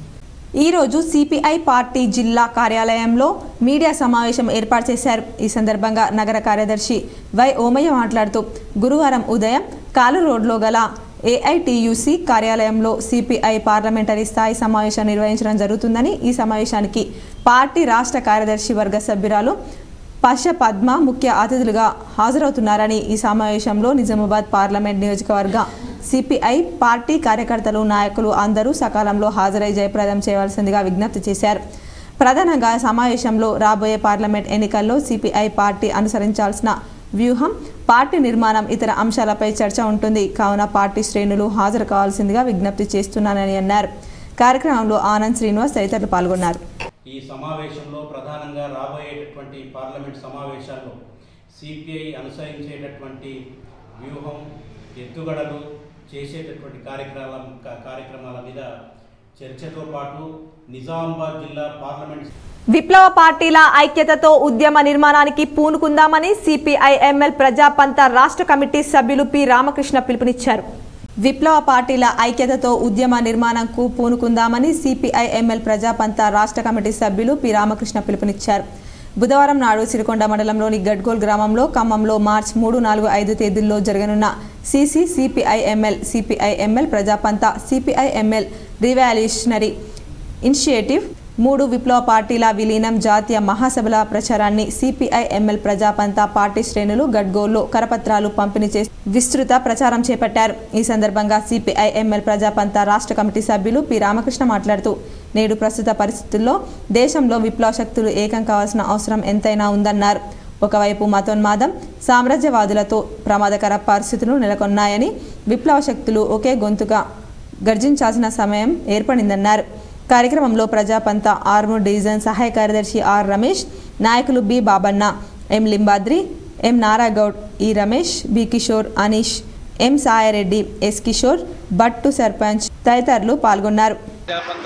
ఈ రోజు సిపిఐ పార్టీ జిల్లా కార్యాలయంలో మీడియా సమావేశం ఏర్పాటు చేశారు ఈ సందర్భంగా నగర కార్యదర్శి వై ఓమయ్య మాట్లాడుతూ గురువారం ఉదయం కాలు రోడ్లో గల ఏఐటియుసి కార్యాలయంలో సిపిఐ పార్లమెంటరీ స్థాయి సమావేశం నిర్వహించడం జరుగుతుందని ఈ సమావేశానికి పార్టీ రాష్ట్ర కార్యదర్శి వర్గ సభ్యురాలు పశ పద్మ ముఖ్య అతిథులుగా హాజరవుతున్నారని ఈ సమావేశంలో నిజామాబాద్ పార్లమెంట్ నియోజకవర్గ సిపిఐ పార్టీ కార్యకర్తలు నాయకులు అందరూ సకాలంలో హాజరై జయప్రదం చేయవలసిందిగా విజ్ఞప్తి చేశారు ప్రధానంగా సమావేశంలో రాబోయే పార్లమెంట్ ఎన్నికల్లో సిపిఐ పార్టీ అనుసరించాల్సిన వ్యూహం పార్టీ నిర్మాణం ఇతర అంశాలపై చర్చ ఉంటుంది కావున పార్టీ శ్రేణులు హాజరు కావాల్సిందిగా విజ్ఞప్తి చేస్తున్నానని అన్నారు కార్యక్రమంలో ఆనంద్ శ్రీనివాస్ తదితరులు పాల్గొన్నారు ఈ సమావేశంలో ప్రధానంగా రాబోయేటటువంటి పార్లమెంట్ సమావేశాల్లో సిపిఐ అనుసరించేటటువంటి వ్యూహం ఎత్తుగడలు చేసేటటువంటి కార్యక్రమాల కార్యక్రమాల మీద చర్చతో పాటు నిజామాబాద్ జిల్లా పార్లమెంట్ విప్లవ పార్టీల ఐక్యతతో ఉద్యమ నిర్మాణానికి పూనుకుందామని సిపిఐ ఎంఎల్ ప్రజాపంత రాష్ట్ర కమిటీ సభ్యులు పి రామకృష్ణ పిలుపునిచ్చారు విప్లవ పార్టీల ఐక్యతతో ఉద్యమ నిర్మాణంకు పూనుకుందామని సిపిఐ ఎంఎల్ ప్రజాపంత రాష్ట్ర కమిటీ సభ్యులు పి రామకృష్ణ పిలుపునిచ్చారు బుధవారం నాడు సిరికొండ మండలంలోని గడ్గోల్ గ్రామంలో ఖమ్మంలో మార్చి మూడు నాలుగు ఐదు తేదీల్లో జరగనున్న CC CPIML CPIML Prajapantha CPIML revolutionary initiative మూడు విప్లవ పార్టీల విలీనం జాతీయ మహాసభల ప్రచారాన్ని సిపిఐ ఎంఎల్ ప్రజాపంత పార్టీ శ్రేణులు గడ్గోల్లో కరపత్రాలు పంపిణీ చేసి విస్తృత ప్రచారం చేపట్టారు ఈ సందర్భంగా సిపిఐ ఎంఎల్ ప్రజాపంత రాష్ట్ర కమిటీ సభ్యులు పి రామకృష్ణ మాట్లాడుతూ నేడు ప్రస్తుత పరిస్థితుల్లో దేశంలో విప్లవ శక్తులు ఏకం కావాల్సిన అవసరం ఎంతైనా ఉందన్నారు ఒకవైపు మతోన్మాదం సామ్రాజ్యవాదులతో ప్రమాదకర పరిస్థితులు నెలకొన్నాయని విప్లవ శక్తులు ఒకే గొంతుగా గర్జించాల్సిన సమయం ఏర్పడిందన్నారు కార్యక్రమంలో ప్రజాపంత ఆర్మూర్ డివిజన్ సహాయ కార్యదర్శి ఆర్ రమేష్ నాయకులు బి బాబన్న ఎం Limbadri M Naragoud E Ramesh B Kishore Anish M Sayareddy S Kishore Bhattu sarpanch తదితరులు పాల్గొన్నారు జాపంత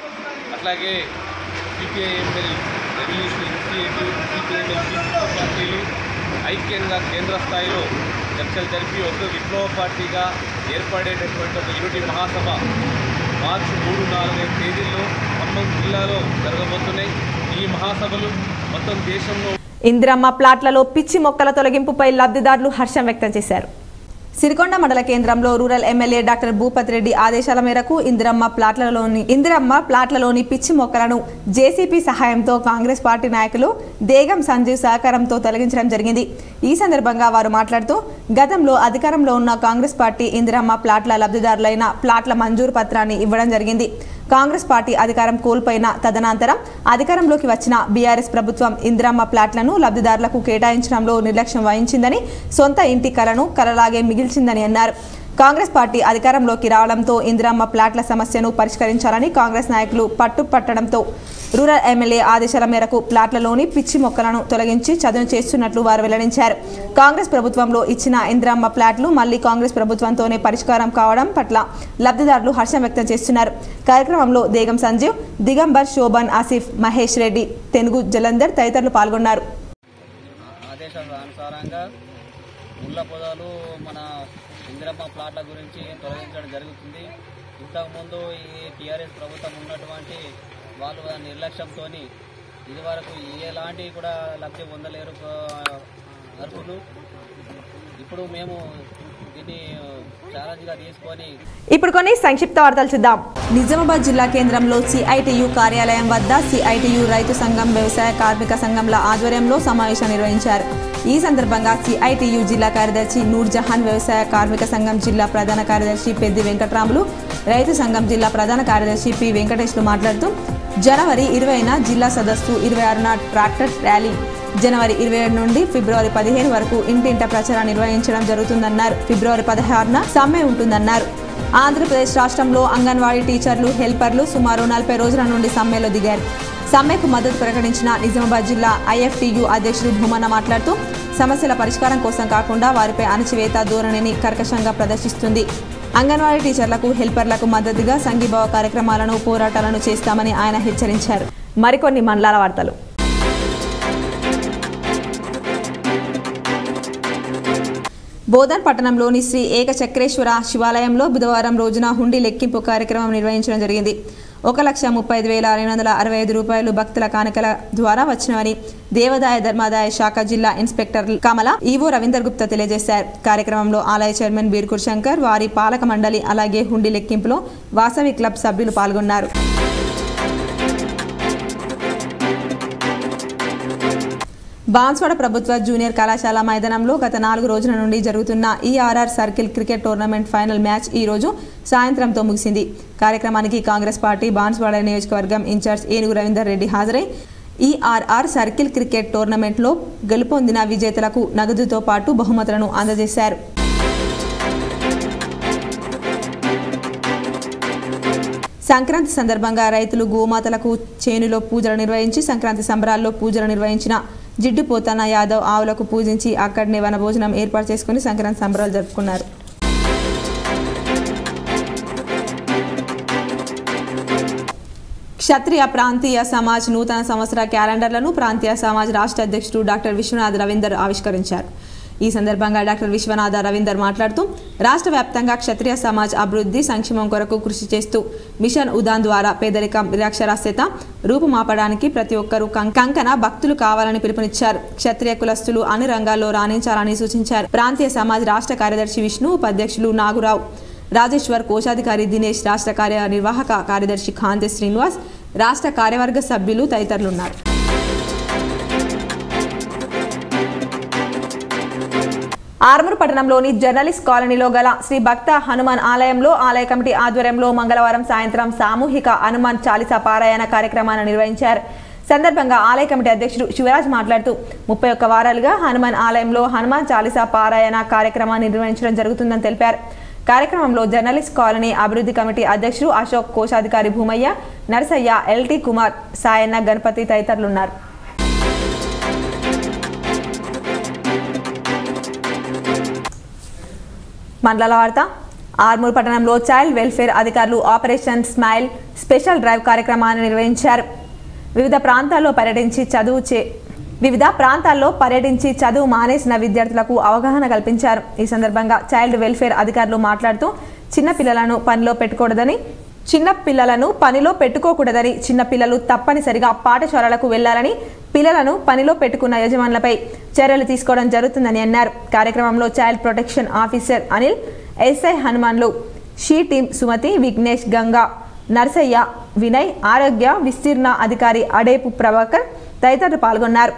అట్లాగే సిపిఐఎంఎల్ రెవల్యూషన్ ఇనిషియేటివ్ సిపిఐఎంఎల్ పార్టీలు ఐక్యంగా కేంద్ర స్థాయిలో చర్చలు జరిపి ఒక విప్లవ పార్టీగా ఏర్పడేటటువంటి ఒక యూనిటీ మహాసభ మార్చి మూడు నాలుగైదు తేదీల్లో ఖమ్మం జిల్లాలో జరగబోతున్నాయి ఈ మహాసభలు మొత్తం దేశంలో ఇందిరమ్మ ప్లాట్లలో పిచ్చి మొక్కల తొలగింపుపై లబ్ధిదారులు హర్షం వ్యక్తం చేశారు సిరికొండ మండల కేంద్రంలో rural MLA doctor Bhupathi Reddy ఆదేశాల మేరకు ఇందిరమ్మ ప్లాట్లలోని ఇందిరమ్మ ప్లాట్లలోని పిచ్చి మొక్కలను జేసీపీ సహాయంతో కాంగ్రెస్ పార్టీ నాయకులు దేగం సంజీవ్ సహకారంతో తొలగించడం జరిగింది ఈ సందర్భంగా వారు మాట్లాడుతూ గతంలో అధికారంలో ఉన్న కాంగ్రెస్ పార్టీ ఇందిరమ్మ ప్లాట్ల లబ్ధిదారులైన ప్లాట్ల మంజూరు పత్రాన్ని ఇవ్వడం జరిగింది కాంగ్రెస్ పార్టీ అధికారం కోల్పోయిన తదనంతరం అధికారంలోకి వచ్చిన బీఆర్ఎస్ ప్రభుత్వం ఇందిరమ్మ ప్లాట్లను లబ్ధిదారులకు కేటాయించడంలో నిర్లక్ష్యం వహించిందని సొంత ఇంటి కలను కలలాగే మిగిల్చిందని అన్నారు కాంగ్రెస్ పార్టీ అధికారంలోకి రావడంతో ఇందిరమ్మ ప్లాట్ల సమస్యను పరిష్కరించాలని కాంగ్రెస్ నాయకులు పట్టుపట్టడంతో రూరల్ ఎమ్మెల్యే ఆదేశాల మేరకు ప్లాట్లలోని పిచ్చి మొక్కలను తొలగించి చదును చేస్తున్నట్లు వారు వెల్లడించారు కాంగ్రెస్ ప్రభుత్వంలో ఇచ్చిన ఇందిరమ్మ ప్లాట్లు మళ్లీ కాంగ్రెస్ ప్రభుత్వంతోనే పరిష్కారం కావడం పట్ల లబ్ధిదారులు హర్షం వ్యక్తం చేస్తున్నారు కార్యక్రమంలో దేగం సంజీవ్ దిగంబర్ శోభన్ ఆసిఫ్ మహేష్ రెడ్డి తెనుగు జలంధర్ తదితరులు పాల్గొన్నారు ఆదేశాల అనుసారంగా ముళ్ళ పొదలు మన ఇందిరమ్మ ప్లాట్ల గురించి తొలగించడం జరుగుతుంది ఇంతకుముందు ఈ టీఆర్ఎస్ ప్రభుత్వం ఉన్నటువంటి వాళ్ళు ఆ నిర్లక్ష్యంతో ఇదివరకు ఎలాంటి కూడా లబ్ధి పొందలేరు ఆ, అర్హులు ఇప్పుడు మేము దీన్ని ఛాలెంజ్గా తీసుకొని ఇప్పుడు కొన్ని సంక్షిప్త వార్తలు చూద్దాం నిజామాబాద్ జిల్లా కేంద్రంలో సిఐటియు కార్యాలయం వద్ద సిఐటియు రైతు సంఘం వ్యవసాయ కార్మిక సంఘంల ఆధ్వర్యంలో సమావేశం నిర్వహించారు ఈ సందర్భంగా సిఐటియు జిల్లా కార్యదర్శి నూర్ జహాన్ వ్యవసాయ కార్మిక సంఘం జిల్లా ప్రధాన కార్యదర్శి పెద్ది వెంకట్రాములు రైతు సంఘం జిల్లా ప్రధాన కార్యదర్శి పి వెంకటేష్లు మాట్లాడుతూ జనవరి ఇరవైన జిల్లా సదస్సు ఇరవై ఆరున ట్రాక్టర్ ర్యాలీ జనవరి ఇరవై ఏడు నుండి ఫిబ్రవరి పదిహేను వరకు ఇంటింట ప్రచారం నిర్వహించడం జరుగుతుందన్నారు ఫిబ్రవరి పదహారున సమ్మె ఉంటుందన్నారు ఆంధ్రప్రదేశ్ రాష్ట్రంలో అంగన్వాడీ టీచర్లు హెల్పర్లు సుమారు నలభై రోజుల నుండి సమ్మెలో దిగారు సమ్మెకు మద్దతు ప్రకటించిన నిజామాబాద్ జిల్లా ఐఎఫ్టియు అధ్యక్షుడు భూమన్న మాట్లాడుతూ సమస్యల పరిష్కారం కోసం కాకుండా వారిపై అణచివేత ధోరణిని కర్కశంగా ప్రదర్శిస్తుంది అంగన్వాడీ టీచర్లకు హెల్పర్లకు మద్దతుగా సంఘీభావ కార్యక్రమాలను పోరాటాలను చేస్తామని ఆయన హెచ్చరించారు మరికొన్ని మండలాల వార్తలు బోధన్ పట్టణంలోని శ్రీ ఏకచక్రేశ్వర శివాలయంలో బుధవారం రోజున హుండీ లెక్కింపు కార్యక్రమం నిర్వహించడం జరిగింది ఒక లక్ష ముప్పై ఐదు వేల రెండు వందల అరవై ఐదు రూపాయలు భక్తుల కానుకల ద్వారా వచ్చినవని దేవాదాయ ధర్మాదాయ శాఖ జిల్లా ఇన్స్పెక్టర్ కమల ఈవో రవీందర్ గుప్తా తెలియజేశారు కార్యక్రమంలో ఆలయ చైర్మన్ బీర్కూర్ శంకర్ వారి పాలక మండలి అలాగే హుండీ లెక్కింపులో వాసవి క్లబ్ సభ్యులు పాల్గొన్నారు బాన్స్వాడ ప్రభుత్వ జూనియర్ కళాశాల మైదానంలో గత నాలుగు రోజుల నుండి జరుగుతున్న ERR circle cricket tournament final match ఈ రోజు సాయంత్రంతో ముగిసింది కార్యక్రమానికి కాంగ్రెస్ పార్టీ బాన్స్వాడ నియోజకవర్గం ఇన్ఛార్జ్ ఏనుగు రవీందర్ రెడ్డి హాజరై ఈఆర్ఆర్ సర్కిల్ క్రికెట్ టోర్నమెంట్లో గెలుపొందిన విజేతలకు నగదుతో పాటు బహుమతులను అందజేశారు సంక్రాంతి సందర్భంగా రైతులు గోమాతలకు చేనులో పూజలు నిర్వహించి సంక్రాంతి సంబరాల్లో పూజలు నిర్వహించిన జిడ్డు పోతన్న యాదవ్ ఆవులకు పూజించి అక్కడనే వనభోజనం ఏర్పాటు చేసుకుని సంక్రాంతి సంబరాలు జరుపుకున్నారు క్షత్రియ ప్రాంతీయ సమాజ్ నూతన సంవత్సర క్యాలెండర్లను ప్రాంతీయ సమాజ్ రాష్ట్ర అధ్యక్షుడు డాక్టర్ విశ్వనాథ్ రవీందర్ ఆవిష్కరించారు ఈ సందర్భంగా డాక్టర్ విశ్వనాథ రవీందర్ మాట్లాడుతూ రాష్ట్ర వ్యాప్తంగా క్షత్రియ సమాజ్ అభివృద్ధి సంక్షేమం కొరకు కృషి చేస్తూ మిషన్ ఉదాన్ ద్వారా పేదరికం నిరక్షరాస్యత రూపుమాపడానికి ప్రతి ఒక్కరూ కం- కంకణ భక్తులు కావాలని పిలుపునిచ్చారు క్షత్రియ కులస్తులు అన్ని రంగాల్లో రాణించాలని సూచించారు ప్రాంతీయ సమాజ్ రాష్ట్ర కార్యదర్శి విష్ణు ఉపాధ్యక్షులు నాగురావు రాజేశ్వర్ కోశాధికారి దినేష్ రాష్ట్ర కార్యనిర్వాహక కార్యదర్శి ఖాంతే శ్రీనివాస్ రాష్ట్ర కార్యవర్గ సభ్యులు తదితరులున్నారు ఆర్మూర్ పట్టణంలోని జర్నలిస్ట్ కాలనీలో గల శ్రీ భక్త హనుమాన్ ఆలయంలో ఆలయ కమిటీ ఆధ్వర్యంలో మంగళవారం సాయంత్రం సామూహిక హనుమాన్ చాలీసా పారాయణ కార్యక్రమాన్ని నిర్వహించారు సందర్భంగా ఆలయ కమిటీ అధ్యక్షుడు శివరాజ్ మాట్లాడుతూ ముప్పై ఒక్క వారాలుగా హనుమాన్ ఆలయంలో హనుమాన్ చాలీసా పారాయణ కార్యక్రమాన్ని నిర్వహించడం జరుగుతుందని తెలిపారు కార్యక్రమంలో జర్నలిస్ట్ కాలనీ అభివృద్ధి కమిటీ అధ్యక్షుడు అశోక్ కోశాధికారి భూమయ్య నరసయ్య ఎల్టీ కుమార్ సాయన్న గణపతి తదితరులున్నారు మండల వార్త ఆర్మూర్ పట్టణంలో చైల్డ్ వెల్ఫేర్ అధికారులు ఆపరేషన్ స్మైల్ స్పెషల్ డ్రైవ్ కార్యక్రమాన్ని నిర్వహించారు వివిధ ప్రాంతాల్లో పర్యటించి చదువు చే వివిధ ప్రాంతాల్లో పర్యటించి చదువు మానేసిన విద్యార్థులకు అవగాహన కల్పించారు ఈ సందర్భంగా చైల్డ్ వెల్ఫేర్ అధికారులు మాట్లాడుతూ చిన్న పిల్లలను పనిలో పెట్టుకూడదని చిన్న పిల్లలను పనిలో పెట్టుకోకూడదని చిన్న పిల్లలు తప్పనిసరిగా పాఠశాలలకు వెళ్లాలని పిల్లలను పనిలో పెట్టుకున్న యజమానులపై చర్యలు తీసుకోవడం జరుగుతుందని అన్నారు కార్యక్రమంలో child protection officer Anil SI Hanmanlu she team Sumathi Vignesh Ganga Narsaiah Vinay ఆరోగ్య విస్తీర్ణ అధికారి అడేపు ప్రభాకర్ తదితరులు పాల్గొన్నారు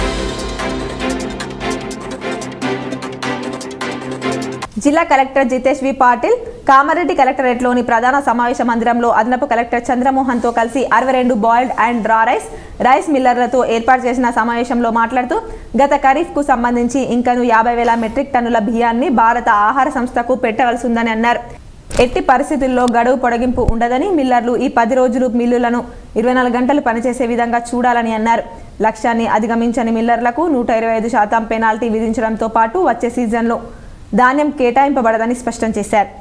జిల్లా కలెక్టర్ జితేష్ వి పాటిల్ కామారెడ్డి కలెక్టరేట్లోని ప్రధాన సమావేశ మందిరంలో అదనపు కలెక్టర్ చంద్రమోహన్తో కలిసి అరవై రెండు boiled and raw rice rice మిల్లర్లతో ఏర్పాటు చేసిన సమావేశంలో మాట్లాడుతూ గత ఖరీఫ్కు సంబంధించి ఇంకను యాభై వేల మెట్రిక్ టన్నుల బియ్యాన్ని భారత ఆహార సంస్థకు పెట్టవలసి ఉందని అన్నారు ఎట్టి పరిస్థితుల్లో గడువు పొడిగింపు ఉండదని మిల్లర్లు ఈ పది రోజులు మిల్లులను ఇరవై నాలుగు గంటలు పనిచేసే విధంగా చూడాలని అన్నారు లక్ష్యాన్ని అధిగమించని మిల్లర్లకు నూట ఇరవై ఐదు శాతం పెనాల్టీ విధించడంతో పాటు వచ్చే సీజన్లో ధాన్యం కేటాయింపబడదని స్పష్టం చేశారు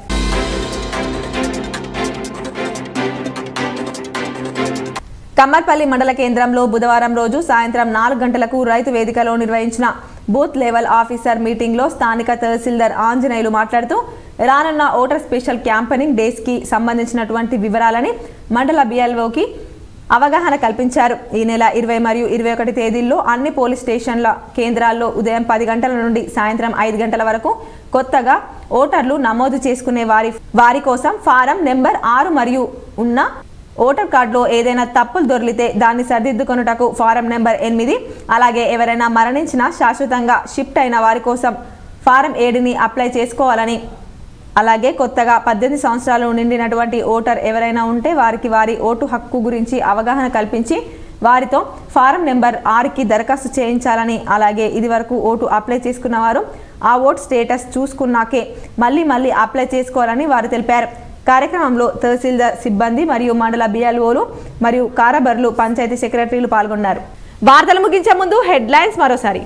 కమ్మర్పల్లి మండల కేంద్రంలో బుధవారం రోజు సాయంత్రం నాలుగు గంటలకు రైతు వేదికలో నిర్వహించిన బూత్ లెవెల్ ఆఫీసర్ మీటింగ్లో స్థానిక తహసీల్దార్ ఆంజనేయులు మాట్లాడుతూ రానున్న ఓటర్ స్పెషల్ క్యాంపెనింగ్ డేస్కి సంబంధించినటువంటి వివరాలని మండల బిఎల్ఓకి అవగాహన కల్పించారు ఈ నెల ఇరవై మరియు ఇరవై ఒకటి తేదీల్లో అన్ని పోలీస్ స్టేషన్ల కేంద్రాల్లో ఉదయం పది గంటల నుండి సాయంత్రం ఐదు గంటల వరకు కొత్తగా ఓటర్లు నమోదు చేసుకునే వారి వారి కోసం ఫారం నెంబర్ ఆరు మరియు ఉన్న ఓటర్ కార్డులో ఏదైనా తప్పులు దొర్లితే దాన్ని సరిదిద్దుకొనుటకు ఫారం నెంబర్ ఎనిమిది అలాగే ఎవరైనా మరణించినా శాశ్వతంగా షిఫ్ట్ అయిన వారి కోసం ఫారం ఏడుని అప్లై చేసుకోవాలని అలాగే కొత్తగా పద్దెనిమిది సంవత్సరాలు నిండినటువంటి ఓటర్ ఎవరైనా ఉంటే వారికి వారి ఓటు హక్కు గురించి అవగాహన కల్పించి వారితో ఫారం నెంబర్ ఆరుకి దరఖాస్తు చేయించాలని అలాగే ఇదివరకు ఓటు అప్లై చేసుకున్న వారు ఆ ఓట్ స్టేటస్ చూసుకున్నాకే మళ్ళీ మళ్ళీ అప్లై చేసుకోవాలని వారు తెలిపారు కార్యక్రమంలో తహసీల్దార్ సిబ్బంది మరియు మండల బిఎల్ఓలు మరియు కారబర్లు పంచాయతీ సెక్రటరీలు పాల్గొన్నారు వార్తలు ముగించే ముందు హెడ్లైన్స్ మరోసారి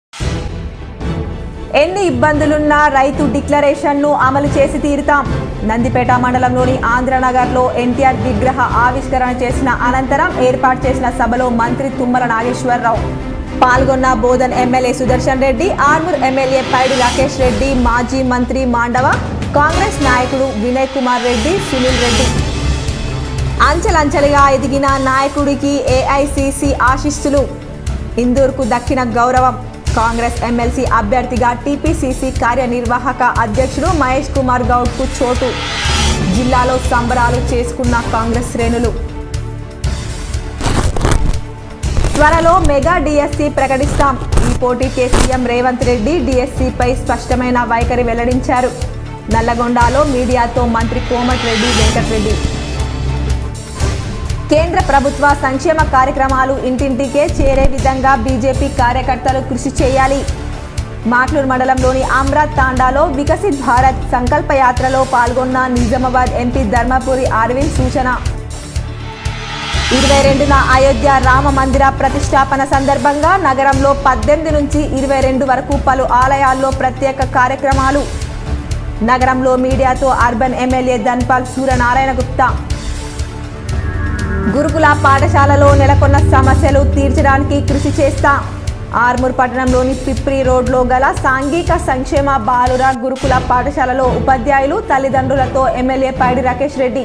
ఎన్ని ఇబ్బందులున్నా రైతు డిక్లరేషన్ను అమలు చేసి తీరుతాం నందిపేట మండలంలోని ఆంధ్రనగర్లో ఎన్టీఆర్ విగ్రహ ఆవిష్కరణ చేసిన అనంతరం ఏర్పాటు చేసిన సభలో మంత్రి తుమ్మల నాగేశ్వరరావు పాల్గొన్న బోధన్ ఎమ్మెల్యే సుదర్శన్ రెడ్డి ఆర్మూర్ ఎమ్మెల్యే పైడి రాకేష్ రెడ్డి మాజీ మంత్రి మాండవ కాంగ్రెస్ నాయకుడు వినయ్ కుమార్ రెడ్డి సునీల్ రెడ్డి అంచెలంచెలుగా ఎదిగిన నాయకుడికి ఏఐసిసి ఆశిస్సులు ఇందూర్కు దక్కిన గౌరవం కాంగ్రెస్ ఎమ్మెల్సీ అభ్యర్థిగా టీపీసీసీ కార్యనిర్వాహక అధ్యక్షుడు మహేష్ కుమార్ గౌడ్కు చోటు జిల్లాలో సంబరాలు చేసుకున్న కాంగ్రెస్ శ్రేణులు త్వరలో మెగా డిఎస్సి ప్రకటిస్తాం ఈ పోటీకే సీఎం రేవంత్ రెడ్డి డిఎస్సిపై స్పష్టమైన వైఖరి వెల్లడించారు నల్లగొండలో మీడియాతో మంత్రి కోమటిరెడ్డి వెంకటరెడ్డి కేంద్ర ప్రభుత్వ సంక్షేమ కార్యక్రమాలు ఇంటింటికే చేరే విధంగా బీజేపీ కార్యకర్తలు కృషి చేయాలి మాట్లూరు మండలంలోని అమ్రాత్ తాండాలో వికసిత్ భారత్ సంకల్ప యాత్రలో పాల్గొన్న నిజామాబాద్ ఎంపీ ధర్మపురి అరవింద్ సూచన ఇరవై రెండున అయోధ్య రామ మందిర ప్రతిష్టాపన సందర్భంగా నగరంలో పద్దెనిమిది నుంచి ఇరవై రెండు వరకు పలు ఆలయాల్లో ప్రత్యేక కార్యక్రమాలు నగరంలో మీడియాతో అర్బన్ ఎమ్మెల్యే ధన్పాల్ సూర్యనారాయణ గుప్తా గురుకుల పాఠశాలలో నెలకొన్న సమస్యలు తీర్చడానికి కృషి చేస్తా ఆర్మూర్ పట్టణంలోని పిప్రి రోడ్లో గల సాంఘిక సంక్షేమ బాలుర గురుకుల పాఠశాలలో ఉపాధ్యాయులు తల్లిదండ్రులతో ఎమ్మెల్యే పైడి రాకేష్ రెడ్డి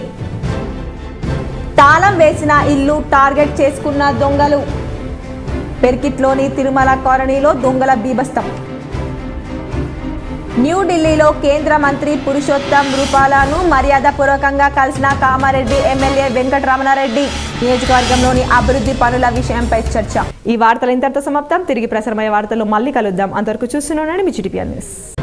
తాళం వేసిన ఇల్లు టార్గెట్ చేసుకున్న దొంగలు పెర్కిట్లోని తిరుమల కాలనీలో దొంగల బీభస్తం న్యూఢిల్లీలో కేంద్ర మంత్రి పురుషోత్తం రూపాలను మర్యాదపూర్వకంగా కలిసిన కామారెడ్డి ఎమ్మెల్యే వెంకటరమణారెడ్డి నియోజకవర్గంలోని అభివృద్ధి పనుల విషయంపై చర్చ ఈ వార్తలు ఇంతటితో సమాప్తం తిరిగి ప్రసారమయ్యే వార్తలు మళ్ళీ కలుద్దాం అంతవరకు చూస్తున్నానని మీ చిటిపిఎన్ న్యూస్